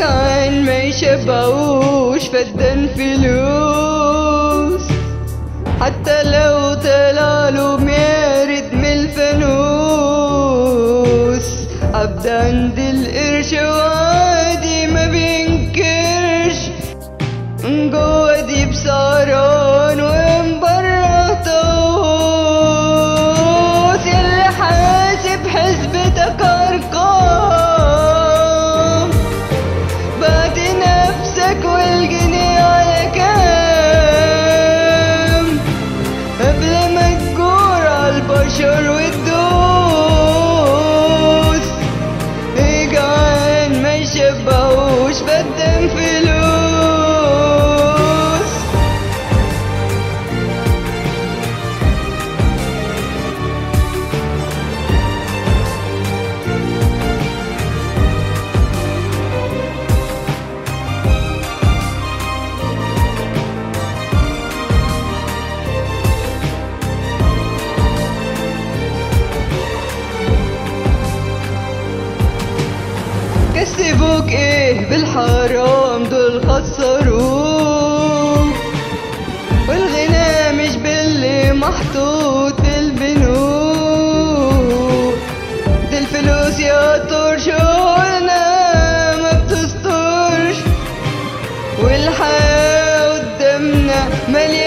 جعان ما يشبعوش فدان فلوس حتى لو طلع له مارد من الفانوس عبد عند القرش وعادي ما بينكرش من جوه دي بسهران ومن بره طاووس اللي حاسب حسبتك ارقام بعد نفسك والجنيه على كام قبل ما تجور عالبشر وتدوس إيه جعان ما يشبعوش بدم فلوس كسبوك ايه بالحرام دول خسروك والغنى مش باللي محطوط في البنوك دي الفلوس يا طرشونا ما بتسترش والحياة قدامنا مليانة